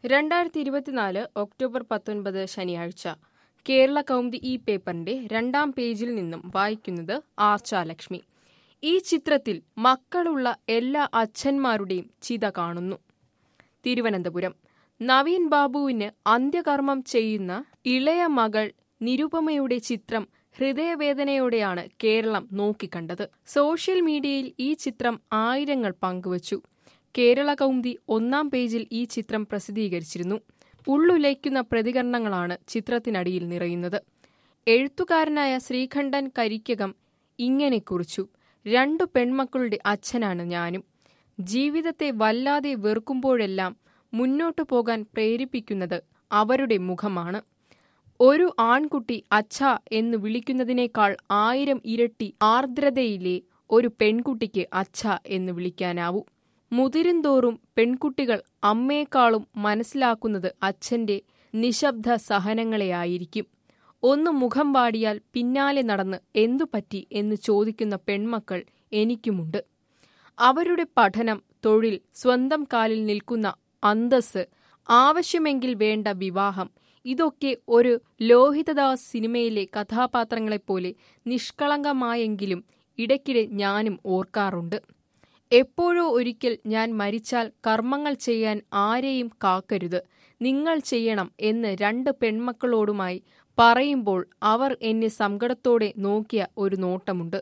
രണ്ടായിരത്തി ഇരുപത്തിനാല് ഒക്ടോബർ പത്തൊൻപത് ശനിയാഴ്ച കേരള കൗമുദി ഈ പേപ്പറിന്റെ രണ്ടാം പേജിൽ നിന്നും വായിക്കുന്നത് ആർച്ചാലക്ഷ്മി ഈ ചിത്രത്തിൽ മക്കളുള്ള എല്ലാ അച്ഛന്മാരുടെയും ചിത കാണുന്നു തിരുവനന്തപുരം നവീൻ ബാബുവിന് അന്ത്യകർമ്മം ചെയ്യുന്ന ഇളയ മകൾ നിരുപമയുടെ ചിത്രം ഹൃദയവേദനയോടെയാണ് കേരളം നോക്കിക്കണ്ടത് സോഷ്യൽ മീഡിയയിൽ ഈ ചിത്രം ആയിരങ്ങൾ പങ്കുവച്ചു കേരള കൗമുദി ഒന്നാം പേജിൽ ഈ ചിത്രം പ്രസിദ്ധീകരിച്ചിരുന്നു ഉള്ളുലയ്ക്കുന്ന പ്രതികരണങ്ങളാണ് ചിത്രത്തിനടിയിൽ നിറയുന്നത് എഴുത്തുകാരനായ ശ്രീകണ്ഠൻ കരിക്കകം ഇങ്ങനെ കുറിച്ചു രണ്ടു പെൺമക്കളുടെ അച്ഛനാണ് ഞാനും ജീവിതത്തെ വല്ലാതെ വെറുക്കുമ്പോഴെല്ലാം മുന്നോട്ടു പോകാൻ പ്രേരിപ്പിക്കുന്നത് അവരുടെ മുഖമാണ് ഒരു ആൺകുട്ടി അച്ഛ എന്ന് വിളിക്കുന്നതിനേക്കാൾ ആയിരം ഇരട്ടി ആർദ്രതയിലെ ഒരു പെൺകുട്ടിക്ക് അച്ഛ എന്ന് വിളിക്കാനാവൂ മുതിരുന്തോറും പെൺകുട്ടികൾ അമ്മയെക്കാളും മനസ്സിലാക്കുന്നത് അച്ഛന്റെ നിശബ്ദ സഹനങ്ങളെയായിരിക്കും ഒന്ന് മുഖം വാടിയാൽ പിന്നാലെ നടന്ന് എന്തു പറ്റി എന്ന് ചോദിക്കുന്ന പെൺമക്കൾ എനിക്കുമുണ്ട് അവരുടെ പഠനം തൊഴിൽ സ്വന്തം കാലിൽ നിൽക്കുന്ന അന്തസ് ആവശ്യമെങ്കിൽ വേണ്ട വിവാഹം ഇതൊക്കെ ഒരു ലോഹിതദാസ് സിനിമയിലെ കഥാപാത്രങ്ങളെപ്പോലെ നിഷ്കളങ്കമായെങ്കിലും ഇടയ്ക്കിടെ ഞാനും ഓർക്കാറുണ്ട് എപ്പോഴോ ഒരിക്കൽ ഞാൻ മരിച്ചാൽ കർമ്മങ്ങൾ ചെയ്യാൻ ആരെയും കാക്കരുത് നിങ്ങൾ ചെയ്യണം എന്ന് രണ്ട് പെൺമക്കളോടുമായി പറയുമ്പോൾ അവർ എന്നെ സങ്കടത്തോടെ നോക്കിയ ഒരു നോട്ടമുണ്ട്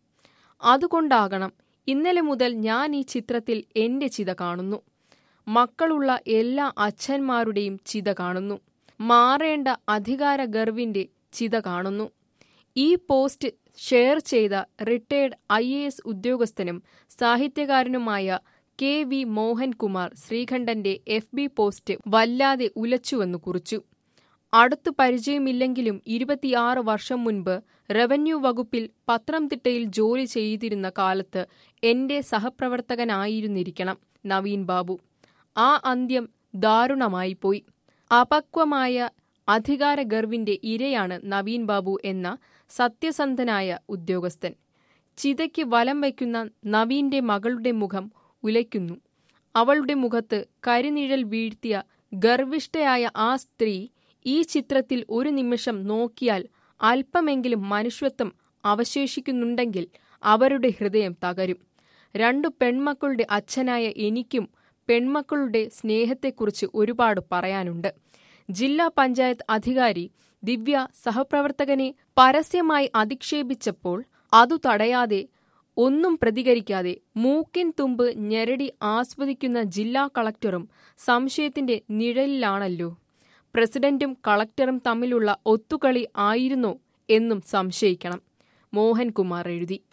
അതുകൊണ്ടാകണം ഇന്നലെ മുതൽ ഞാൻ ഈ ചിത്രത്തിൽ എന്റെ ചിത കാണുന്നു മക്കളുള്ള എല്ലാ അച്ഛന്മാരുടെയും ചിത കാണുന്നു മാറേണ്ട അധികാര ഗർവിന്റെ ചിത കാണുന്നു ഈ പോസ്റ്റ് ഷെയർ ചെയ്ത റിട്ടയർഡ് ഐ എ എസ് ഉദ്യോഗസ്ഥനും സാഹിത്യകാരനുമായ കെ വി മോഹൻകുമാർ ശ്രീകണ്ഠന്റെ എഫ് ബി പോസ്റ്റ് വല്ലാതെ ഉലച്ചുവെന്ന് കുറിച്ചു അടുത്തു പരിചയമില്ലെങ്കിലും ഇരുപത്തിയാറ് വർഷം മുൻപ് റവന്യൂ വകുപ്പിൽ പത്തനംതിട്ടയിൽ ജോലി ചെയ്തിരുന്ന കാലത്ത് എന്റെ സഹപ്രവർത്തകനായിരുന്നിരിക്കണം നവീൻ ബാബു ആ അന്ത്യം ദാരുണമായിപ്പോയി അപക്വമായ അധികാര ഗർവിന്റെ ഇരയാണ് നവീൻ ബാബു എന്ന സത്യസന്ധനായ ഉദ്യോഗസ്ഥൻ ചിതയ്ക്ക് വലം വയ്ക്കുന്ന നവീന്റെ മകളുടെ മുഖം ഉലയ്ക്കുന്നു അവളുടെ മുഖത്ത് കരിനിഴൽ വീഴ്ത്തിയ ഗർവിഷ്ഠയായ ആ സ്ത്രീ ഈ ചിത്രത്തിൽ ഒരു നിമിഷം നോക്കിയാൽ അല്പമെങ്കിലും മനുഷ്യത്വം അവശേഷിക്കുന്നുണ്ടെങ്കിൽ അവരുടെ ഹൃദയം തകരും രണ്ടു പെൺമക്കളുടെ അച്ഛനായ എനിക്കും പെൺമക്കളുടെ സ്നേഹത്തെക്കുറിച്ച് ഒരുപാട് പറയാനുണ്ട് ജില്ലാ പഞ്ചായത്ത് അധികാരി ദിവ്യ സഹപ്രവർത്തകനെ പരസ്യമായി അധിക്ഷേപിച്ചപ്പോൾ അതു തടയാതെ ഒന്നും പ്രതികരിക്കാതെ മൂക്കിൻ തുമ്പ് ഞെരടി ആസ്വദിക്കുന്ന ജില്ലാ കളക്ടറും സംശയത്തിന്റെ നിഴലിലാണല്ലോ പ്രസിഡന്റും കളക്ടറും തമ്മിലുള്ള ഒത്തുകളി ആയിരുന്നോ എന്നും സംശയിക്കണം മോഹൻകുമാർ എഴുതി